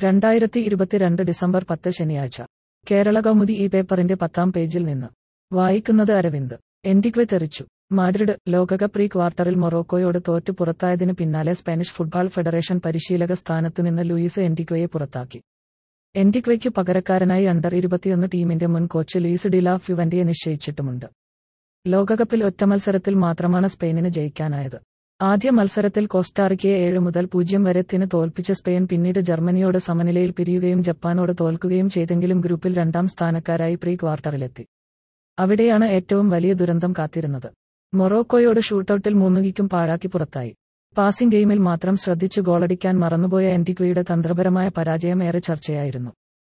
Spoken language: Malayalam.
രണ്ടായിരത്തി ഇരുപത്തിരണ്ട് ഡിസംബർ പത്ത് ശനിയാഴ്ച കേരള കൗമുദി ഈ പേപ്പറിന്റെ പത്താം പേജിൽ നിന്ന് വായിക്കുന്നത് അരവിന്ദ് എൻഡിക്വെ തെറിച്ചു മാഡ്രിഡ് ലോകകപ്പ് പ്രീ ക്വാർട്ടറിൽ മൊറോക്കോയോട് തോറ്റു പുറത്തായതിന് പിന്നാലെ സ്പാനിഷ് ഫുട്ബോൾ ഫെഡറേഷൻ പരിശീലക സ്ഥാനത്തുനിന്ന് ലൂയിസ് എൻഡിക്വയെ പുറത്താക്കി എൻഡിക്വയ്ക്ക് പകരക്കാരനായി അണ്ടർ ഇരുപത്തിയൊന്ന് ടീമിന്റെ മുൻ കോച്ച് ലൂയിസ് ഡിലാ ഫ്യുവന്റിയെ നിശ്ചയിച്ചിട്ടുമുണ്ട് ലോകകപ്പിൽ ഒറ്റ മത്സരത്തിൽ മാത്രമാണ് സ്പെയിനിന് ജയിക്കാനായത് ആദ്യ മത്സരത്തിൽ കോസ്റ്റാറിക്കയെ ഏഴ് മുതൽ പൂജ്യം വരെത്തിന് തോൽപ്പിച്ച സ്പെയിൻ പിന്നീട് ജർമ്മനിയോട് സമനിലയിൽ പിരിയുകയും ജപ്പാനോട് തോൽക്കുകയും ചെയ്തെങ്കിലും ഗ്രൂപ്പിൽ രണ്ടാം സ്ഥാനക്കാരായി പ്രീ ക്വാർട്ടറിലെത്തി അവിടെയാണ് ഏറ്റവും വലിയ ദുരന്തം കാത്തിരുന്നത് മൊറോക്കോയോട് ഷൂട്ടൌട്ടിൽ മൂന്നുകിക്കും പാഴാക്കി പുറത്തായി പാസിംഗ് ഗെയിമിൽ മാത്രം ശ്രദ്ധിച്ചു ഗോളടിക്കാൻ മറന്നുപോയ എൻഡിക്വയുടെ തന്ത്രപരമായ പരാജയം ഏറെ ചർച്ചയായിരുന്നു